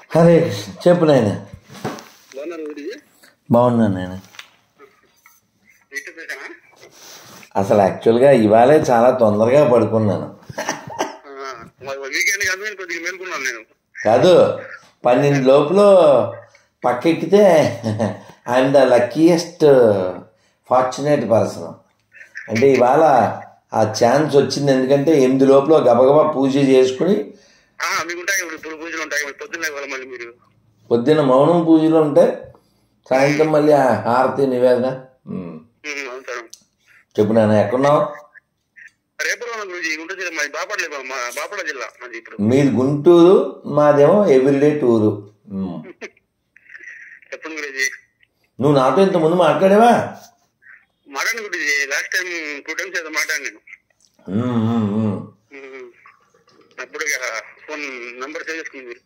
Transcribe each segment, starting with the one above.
హరే కృష్ణ చెప్పు నాయన బాగున్నారు గురుజీ బాగున్నాను నాయన డిస్టర్బ్ చేశానా అసలు యాక్చువల్గా ఇవాళే చాలా తొందరగా పడుకున్నాను వీకెండ్ కాదు నేను కొద్దిగా మేలుకున్నాను నేను కాదు పన్నెండు లోపల పక్కెక్కితే I'm the luckiest fortunate person అంటే ఇవాళ ఆ ఛాన్స్ వచ్చింది ఎందుకంటే ఎనిమిది లోపల గబగబా పూజ చేసుకుని ఆ, మీకు ఉంటాయి ఇప్పుడు ఇప్పుడు పూజలు ఉంటాయి మరి పొద్దున్న ఇవ్వాలి మళ్ళీ మీరు పొద్దున్న మౌనం పూజలు ఉంటాయి సాయంత్రం మళ్ళీ ఆ హారతి నివేదన ఉమ్. ఉమ్, అవును సార్ చెప్పు నాన్న ఎక్కడున్నావు రేపు గురుజీ గుంటూరు జిల్లా మాది బాపట్ల జిల్లా, మా బాపట్ల జిల్లా మాది ఇప్పుడు మీది గుంటూరు మాదేమో ఎవ్రీడే టూరు ఉమ్. చెప్పండి గురుజీ నువ్వు నాతో ఇంతకుముందు మాట్లాడావా మాట్లాడండి Guruji last time two times ఏదో మాట్లాడాను నేను ఉమ్, ఉమ్, ఉమ్. ఉమ్, అప్పుడు ఇక ఫోన్ నంబర్ సేవ్ చేసుకుంది మీరు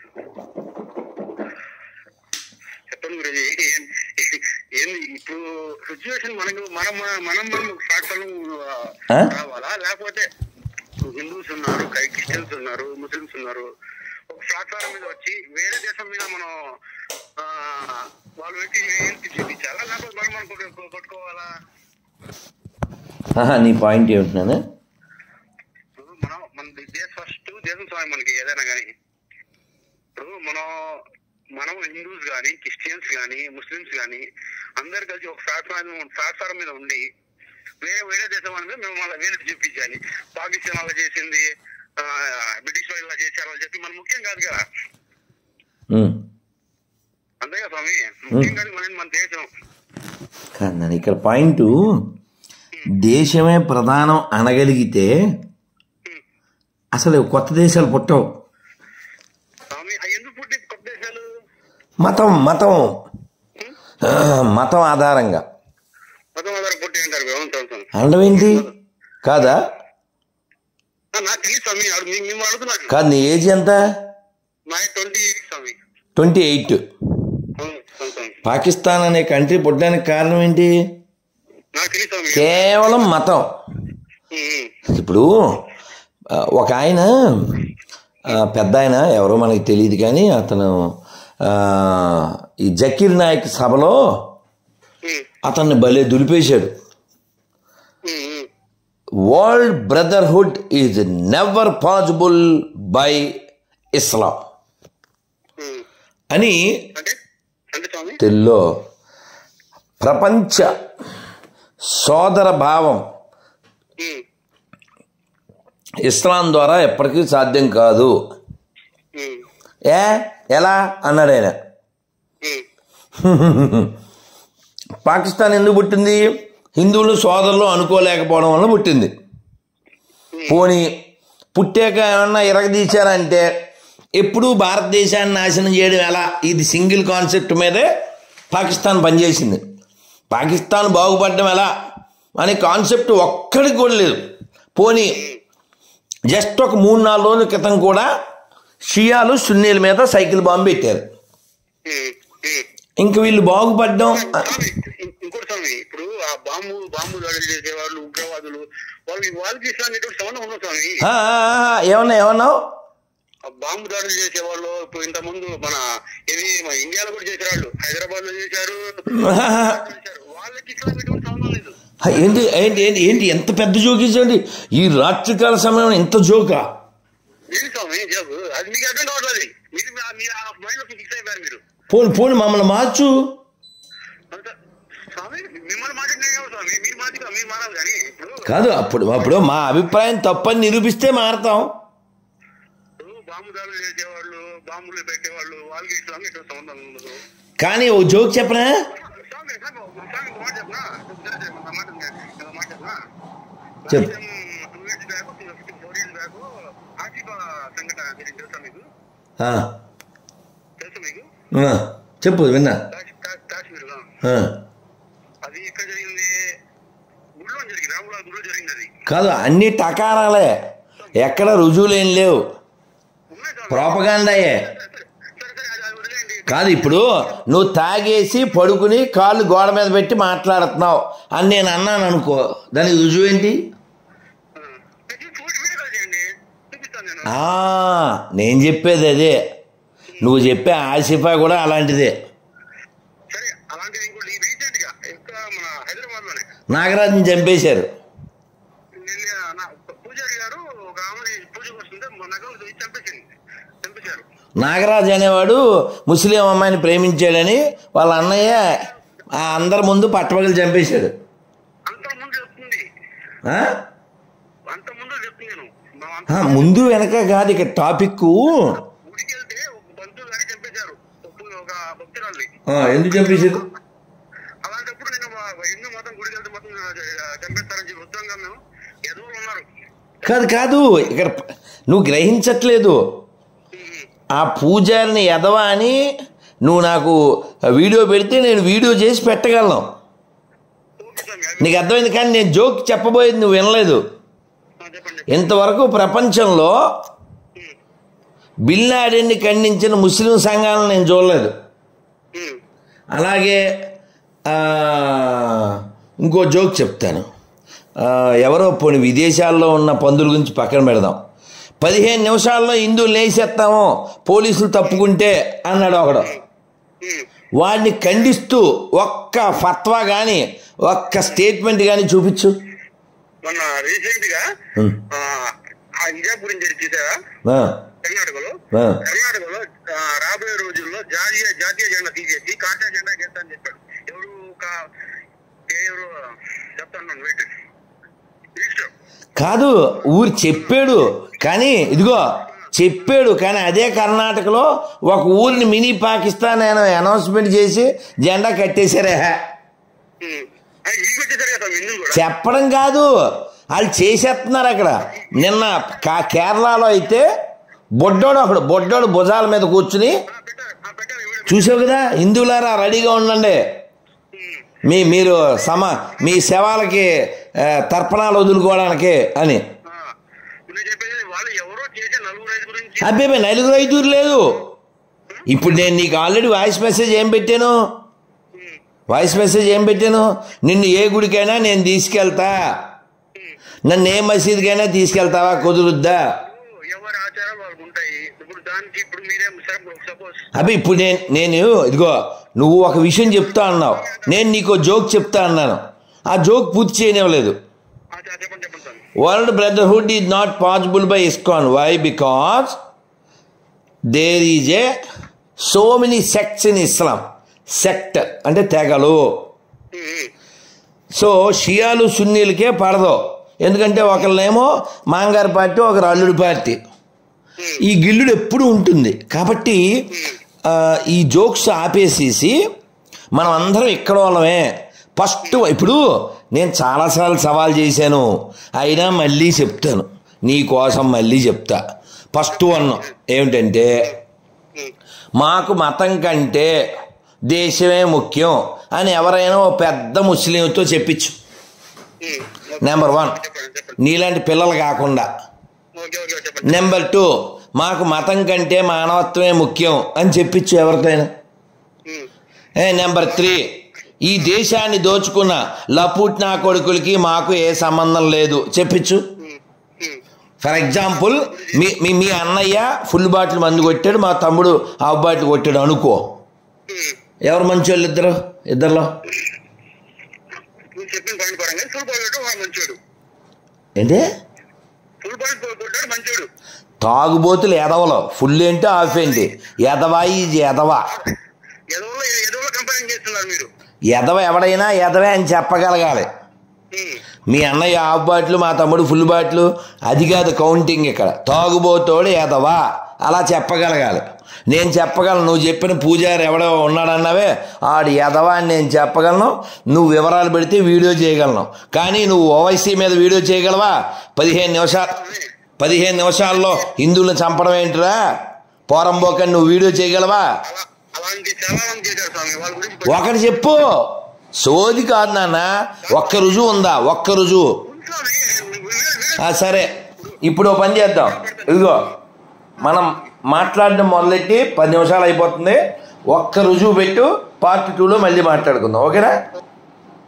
చెప్పండి గురుజీ ఏం- ఏంది ఇప్పుడు సిచ్యువేషన్ మనకు మనం మనం మనం ప్లాట్ఫామ్ ఆ? రావాలా లేకపోతే హిందూస్ ఉన్నారు కై- క్రిస్టియన్స్ ఉన్నారు ముస్లిమ్స్ ఉన్నారు ఒక ప్లాట్ఫామ్ మీద వచ్చి వేరే దేశం మీద మనం ఆ, వాళ్ళు పెట్టి ఏంటి చూపించాలా లేకపోతే మనం మనం కొట్టు- కొట్టుకోవాలా ఆహా, నీ పాయింట్ ఏమిటన్నాను ఇప్పుడు మనం మన దేశ ఫస్ట్ దేశం స్వామి మనకి ఏదైనా కానీ ఇప్పుడు మనం మనం హిందూస్ కానీ క్రిస్టియన్స్ కానీ ముస్లిమ్స్ కానీ అందరు కలిసి ఒక ప్లాట్ఫామ్ ప్లాట్ఫామ్ మీద ఉండి వేరే వేరే దేశం వాళ్ళ మీద మేము మళ్ళీ వేరే చూపించాలి పాకిస్తాన్ అలా చేసింది ఆ, బ్రిటిష్ వాళ్ళు ఇలా చేశారు అని చెప్పి మన ముఖ్యం కాదు కదా ఉమ్. అంతేగా స్వామి ముఖ్యం కాదు మన మన దేశం కాదు నాన్న ఇక్కడ పాయింట్ దేశమే ప్రధానం అనగలిగితే అసలు కొత్త దేశాలు పుట్టవు స్వామి అవి ఎందుకు పుట్టి కొత్త దేశాలు మతం మతం ఆ, మతం ఆధారంగా మొత్తం ఆధార పుట్టి అంటారు అవును స్వామి, స్వామి అనడం ఏంటి కాదా ఆ, నాకు తెలియదు స్వామి అడు- మీ- మేము అడుగుతున్నాను కాదు నీ ఏజ్ ఎంత నా ట్వంటీ స్వామి ట్వంటీ ఎయిట్ అవును స్వామి, స్వామి పాకిస్తాన్ అనే కంట్రీ పుట్టడానికి కారణం ఏంటి నాకు తెలియదు స్వామి కేవలం మతం ఉమ్, ఇప్పుడు ఆ, ఒక ఆయన ఆ, పెద్ద ఆయన ఎవరో మనకి తెలియదు కానీ అతను ఆ, ఈ జకీర్ నాయక్ సభలో ఉమ్, అతన్ని భలే దులిపేశాడు um, um. World brotherhood is never possible by Islam um. అని అంటే అంటే స్వామి తెలుగులో ప్రపంచ సోదర భావం ఉమ్, ఇస్లాం ద్వారా ఎప్పటికీ సాధ్యం కాదు ఉమ్, ఏ ఎలా అన్నాడు ఆయన ఉమ్, పాకిస్తాన్ ఎందుకు పుట్టింది హిందువులు సోదరులు అనుకోలేకపోవడం వల్ల పుట్టింది పోనీ పుట్టాక ఏమన్నా ఇరగదీశారంటే ఎప్పుడూ భారతదేశాన్ని నాశనం చేయడం ఎలా ఇది సింగిల్ కాన్సెప్ట్ మీదే పాకిస్తాన్ పనిచేసింది పాకిస్తాన్ బాగుపడడం ఎలా అనే కాన్సెప్ట్ ఒక్కడికి కూడా లేదు పోనీ జస్ట్ ఒక మూడు నాలుగు రోజుల క్రితం కూడా షియాలు సున్నీల మీద సైకిల్ బాంబు పెట్టారు ఉమ్, ఉమ్. ఇంక వీళ్ళు బాగుపడడం స్వామి ఇం- ఇంకోటి స్వామి ఇప్పుడు ఆ బాంబు బాంబు దాడులు చేసేవాళ్ళు ఉగ్రవాదులు వాళ్ళు వాళ్ళకి ఇస్లాం ఎటువంటి సంబంధం ఉండదు స్వామి ఆ, ఆ, ఆ, ఏమన్నా ఏమన్నావు ఆ బాంబు దాడులు చేసేవాళ్ళు ఇప్పుడు ఇంత ముందు మన ఇది మన ఇండియాలో కూడా చేసేవాళ్ళు హైదరాబాద్ లో చేశారు చేశారు. వాళ్ళకి ఇస్లాం ఎటువంటి సంబంధం లేదు ఆ, ఏంటి ఏంటి ఏంటి ఏంటి ఎంత పెద్ద జోకేసండి ఈ రాత్రికాల సమయం ఎంత జోకా ఏంటి స్వామి జాబు అది మీకు అర్థం కావట్లేదు మీరు మీ- మీ ఆ మైండ్ లో ఫిక్స్ అయిపోయారు మీరు పోని పోని మమ్మల్ని మార్చు అంత స్వామి మిమ్మల్ని మాట్లాడినా స్వామి మీరు మాట్లాడు మీరు మారాలి కానీ ఇప్పుడు కాదు అప్పుడు అప్పుడు మా అభిప్రాయం తప్పని నిరూపిస్తే మారతాం ఇప్పుడు బాంబు దాడులు చేసేవాళ్ళు బాంబులు పెట్టేవాళ్ళు వాళ్ళకి ఇస్లాం ఎటువంటి సంబంధం ఉండదు కానీ ఓ జోక్ చెప్పనా స్వామి స్వామి ఒక స్వామి ఒక మాట చెప్పనా సరే, సరే, ఒక మాట ఒక మాట చెప్పనా చెప్పు. Two years back four years back Asifa సంఘటన గురించి తెలుసా మీకు ఆ, తెలుసా మీకు ఆ, చెప్పు విన్నా కాశీ- కా- కాశ్మీర్ ఆ. అది ఎక్కడ జరిగింది గుడిలో జరిగింది రాముల గుడిలో జరిగింది అది కాదు అన్ని టకారాలే ఎక్కడ రుజువులేం లేవు ఉన్నాయి స్వామి. ప్రోపగాండాయే సరే సరే సరే అది అది వదిలేయండి కాదు ఇప్పుడు నువ్వు తాగేసి పడుకుని కాళ్ళు గోడ మీద పెట్టి మాట్లాడుతున్నావు అని నేను అన్నాను అనుకో దానికి రుజువు ఏంటి ఆ, చూసి వీడియో కాల్ చేయండి చూపిస్తాను నేను ఆ, నేను చెప్పేది అదే నువ్వు చెప్పే ఆసిఫా కూడా అలాంటిదే సరే అలాంటి ఇంకోటి రీసెంట్ గా ఇంకా మన హైదరాబాద్ లోనే నాగరాజుని చంపేశారు నిన్న నా పూజారి గారు ఒక ఆమెని పూజకు వస్తుంటే మా నగరం దొరికి చంపేసింది చంపేశారు నాగరాజు అనేవాడు ముస్లిం అమ్మాయిని ప్రేమించాడని వాళ్ళ అన్నయ్య ఆ అందరి ముందు పట్టపగలు చంపేశాడు అంత ముందు చెప్తుంది ఆ? అంత ముందు చెప్తుంది నేను మా ఆ, అంత ముందు వెనక కాదు ఇక టాపిక్ గుడికి వెళ్తే ఒక బంధువు గారి చంపేశారు ఒక- ఒక భక్తురాల్ని ఎందుకు చంపేశారు అలాంటప్పుడు నేను మా హిందూ మతం గుడికి వెళ్తే మొత్తం చంపేస్తారని చెప్పి వృద్ధంగా మేము ఎదురు ఉన్నారు కాదు కాదు ఇక్కడ నువ్వు గ్రహించట్లేదు ఆ పూజారిని ఎదవా అని నువ్వు నాకు వీడియో పెడితే నేను వీడియో చేసి పెట్టగలను ఓకే స్వామి అవి- నీకు అర్థమైంది కానీ నేను జోక్ చెప్పబోయేది నువ్వు వినలేదు ఆ, చెప్పండి ఇంతవరకు ప్రపంచంలో ఉమ్, బిల్ లాడెన్ని ఖండించిన ముస్లిం సంఘాలను నేను చూడలేదు ఉమ్, అలాగే ఆ, ఇంకో జోక్ చెప్తాను ఆ, ఎవరో పోనీ విదేశాల్లో ఉన్న పందుల గురించి పక్కన పెడదాం పదిహేను నిమిషాల్లో హిందువులు లేసేస్తాము పోలీసులు తప్పుకుంటే అన్నాడు ఒకడు ఉమ్. వాడిని ఖండిస్తూ ఒక్క ఫత్వా కానీ ఒక్క స్టేట్మెంట్ కానీ చూపించు మొన్న రీసెంట్ గా ఉమ్. ఆ, ఆ హిజాబ్ గురించి చూసారా ఆ, కర్ణాటకలో ఆ. కర్ణాటకలో ఆ, రాబోయే రోజుల్లో జాతీయ జాతీయ జెండా తీసేసి కాటా జెండా గెస్తా అని చెప్పాడు ఎవరు కా- ఎవరు చెప్తాను వెయిట్ మినిస్టర్ కాదు ఊరు చెప్పాడు కానీ ఇదిగో చెప్పాడు కానీ అదే కర్ణాటకలో ఒక ఊరిని మినీ పాకిస్తాన్ అని అనౌన్స్మెంట్ చేసి జెండా కట్టేశారే ఇంటికి వచ్చేసరి కదా హిందువులు కూడా చెప్పడం కాదు వాళ్ళు చేసేస్తున్నారు అక్కడ నిన్న కా- కేరళలో అయితే బొడ్డోడు ఒకడు బొడ్డోడు భుజాల మీద కూర్చుని ఆ, పెట్టారు ఆ, పెట్టారు వీడియో చూసావు కదా హిందువులారా రెడీగా ఉండండి ఉమ్, మీ మీరు సమ మీ శవాలకి ఆ, తర్పణాలు వదులుకోవడానికి అని ఆ. నేను చెప్పేది వాళ్ళు ఎవరో చేసే నలుగురు ఐదు గురించి అబ్బే నలుగురు ఐదుగురు లేదు ఇప్పుడు నేను నీకు ఆల్రెడీ వాయిస్ మెసేజ్ ఏం పెట్టాను ఉమ్, వాయిస్ మెసేజ్ ఏం పెట్టాను నిన్ను ఏ గుడికైనా నేను తీసుకెళ్తా ఉమ్. నన్ను ఏ మసీదుకైనా తీసుకెళ్తావా కుదురుద్దా ఇప్పుడు ఎవరి ఆచారాలు వాళ్ళకు ఉంటాయి ఇప్పుడు దానికి ఇప్పుడు మీరే సపోజ్ అబ్బే ఇప్పుడు నేను నేను ఇదిగో నువ్వు ఒక విషయం చెప్తా అన్నావు నేను నీకు జోక్ చెప్తా అన్నాను ఆ జోక్ పూర్తి చేయనివ్వలేదు చెప్పండి చెప్పండి sir world brotherhood is not possible by Islam why because there is a so many sects in Islam sect అంటే తెగలు సో షియాలు సున్నీలకే పడదు ఎందుకంటే ఒకళ్ళేమో మాంగారు పార్టీ ఒకరు అల్లుడి పార్టీ ఈ గిల్లుడు ఎప్పుడు ఉంటుంది కాబట్టి ఆ, ఈ జోక్స్ ఆపేసేసి మనం అందరం ఇక్కడ వాళ్ళమే ఫస్ట్ ఇప్పుడు నేను చాలాసార్లు సవాల్ చేశాను అయినా మళ్ళీ చెప్తాను నీ కోసం మళ్ళీ చెప్తా ఫస్ట్ వన్ ఏమిటంటే మాకు మతం కంటే దేశమే ముఖ్యం అని ఎవరైనా ఓ పెద్ద ముస్లింతో చెప్పించు నెంబర్ వన్ చెప్పండి చెప్పండి నీలాంటి పిల్లలు కాకుండా ఓకే ఓకే చెప్పండి నెంబర్ టూ మాకు మతం కంటే మానవత్వమే ముఖ్యం అని చెప్పించు ఎవరికైనా ఉమ్, ఏ నెంబర్ త్రీ ఈ దేశాన్ని దోచుకున్న లపుట్నా కొడుకులకి మాకు ఏ సంబంధం లేదు చెప్పించు ఉమ్, ఉమ్, ఫర్ ఎగ్జాంపుల్ మీ మీ మీ అన్నయ్య ఫుల్ బాటిల్ మందు కొట్టాడు మా తమ్ముడు హాఫ్ బాటిల్ కొట్టాడు అనుకో ఉమ్. ఎవరు మంచోళ్ళు ఇద్దరు ఇద్దరులో నువ్వు చెప్పిన పాయింట్ పరంగా ఫుల్ బాల్ కొట్టాడు వాడు మంచోడు ఏంటి ఫుల్ బాల్ కొట్టాడు మంచోడు తాగుబోతులు ఎదవలో ఫుల్ ఏంటి హాఫ్ ఏంటి ఎదవా ఇది ఎదవా ఏదో ఏదో కంపేరింగ్ చేస్తున్నారు మీరు ఎదవ ఎవడైనా ఎదవే అని చెప్పగలగాలి ఉమ్, మీ అన్నయ్య హాఫ్ బాటిల్ మా తమ్ముడు ఫుల్ బాటిల్ అది కాదు కౌంటింగ్ ఇక్కడ తాగుబోతోడు ఎదవా అలా చెప్పగలగాలి నేను చెప్పగలను నువ్వు చెప్పిన పూజారి ఎవడో ఉన్నాడన్నావే ఆడు ఎదవా అని నేను చెప్పగలను నువ్వు వివరాలు పెడితే వీడియో చేయగలను కానీ నువ్వు ఓవైసీ మీద వీడియో చేయగలవా పదిహేను నిమిషాలు పదిహేను నిమిషాల్లో హిందువులను చంపడం ఏంటిరా పోరంబోకని నువ్వు వీడియో చేయగలవా అలా అలాంటి చాలా మంది చేశారు స్వామి వాళ్ళ గురించి ఒకటి చెప్పు సోది కాదు నాన్న ఒక్క రుజువు ఉందా ఒక్క రుజువు ఉంది స్వామి. వీడియో- వీడియో- ఆ, సరే ఇప్పుడు ఓ పని చేద్దాం ఇదిగో మనం మాట్లాడడం మొదలెట్టి పది నిమిషాలు అయిపోతుంది ఒక్క రుజువు పెట్టు పార్ట్ టూలో మళ్ళీ మాట్లాడుకుందాం ఓకేనా